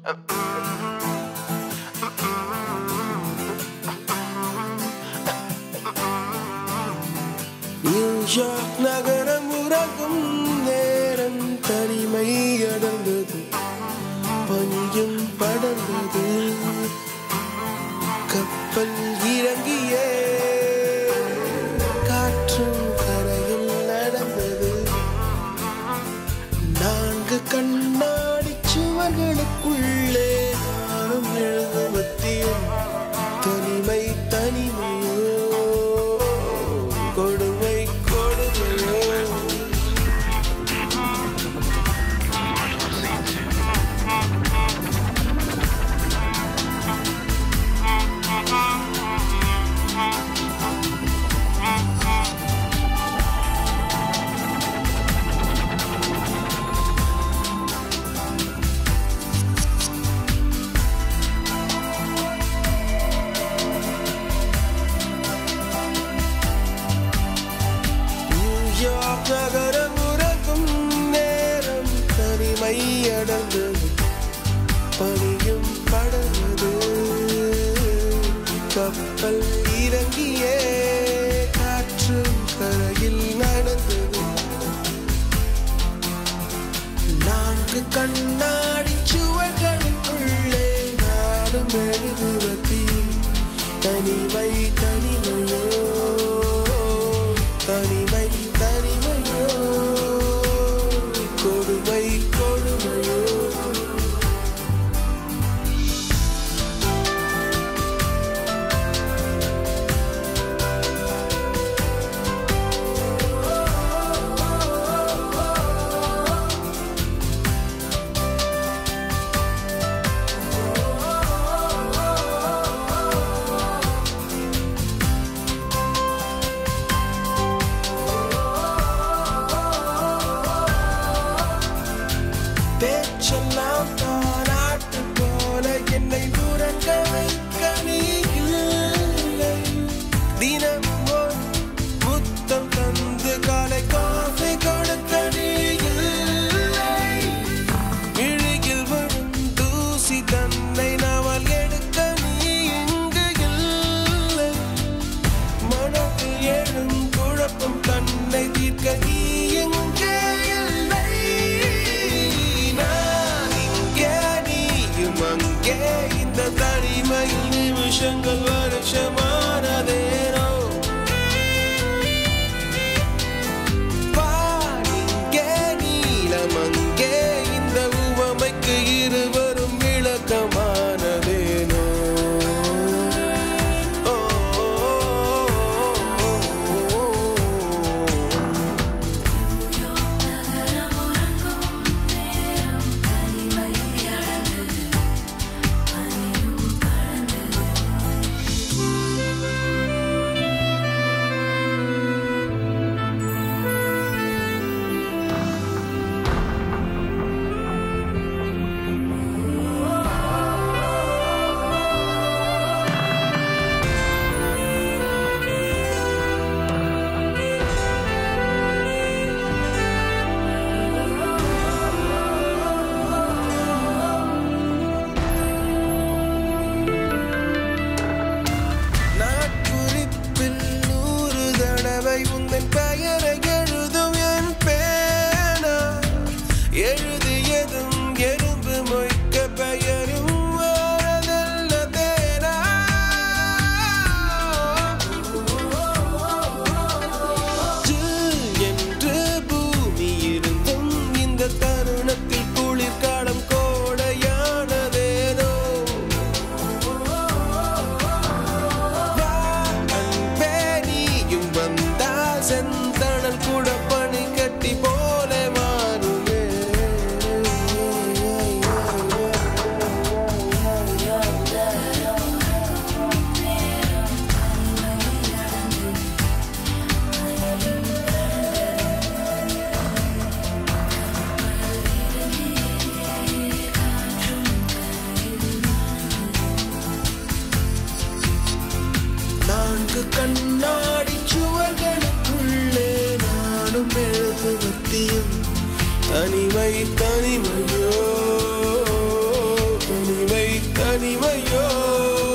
New York நகரம் உறங்கும் நேரம் தனிமை அடர்ந்தது பனியும் படர்ந்தது கப்பல் இறங்கியே காற்றும் கரையில் நடந்தது நான்கு கண்ணாடி சுவர்களுக்குள்ளே நானும் எழுதுவத்தியும் தனிமை தனிமையோ கொடுமை கொடுமையோ நியூயார்க் நகரம் உறங்கும் நேரம் தனிமை அடர்ந்தது பனியும் படர்ந்தது கப்பல் இறங்கியே காற்றும் கரையில் நடந்தது நான்கு கண்ணாடி சுவர்களுக்குள்ளே நாடும் எழுதுவதி தனிமை தனிமையோ தனிமை தனிமையோ கொடுமை கொடுமையோ பேச்செல்லாம் தானாட்டு போல என்னை உறங்க வைக்க நீ இல்லை தினமும் ஒரு முத்தம் தந்து காலை காஃபி கொடுக்க நீ இல்லை இழுகில் வரும் தூசி தன்னை நாவல் எடுக்க நீ இங்கு இல்லை மனதில் எழும் குழப்பம் தன்னை தீர்க்க நீ எங்கே இல்லை நான் இங்கே நீயும் அங்கே இந்த தனிமையில் நிமிஷங்கள் வருஷமானதேனோ பாடிங்கே நீலம் அங்கே இந்த உவமைக்கு இருவரும் விளக்கமானதேனோ ஓ, ஓ, ஓ, ஓ, ஓ. நாட்குறிப்பில் நூறு தடவை உந்தன் பெயரை எழுதும் என் பேனா எழுதியதும் எறும்பு மொய்க்க பெயரும் வரதல்ல தேனா ஜில் என்று பூமி இருந்தும் இந்த தருணத்தில் குளிர்காலம் கோடையானதேனோ அன்பே நீயும் வந்தால் செந்தணல் கூட பனி கட்டி போல மாறுமே நான்கு கண்ணாடி சுவர்களுக்குள்ளே நானும் எழுதுவத்தியும் தனிமை தனிமையோ தனிமை தனிமையோ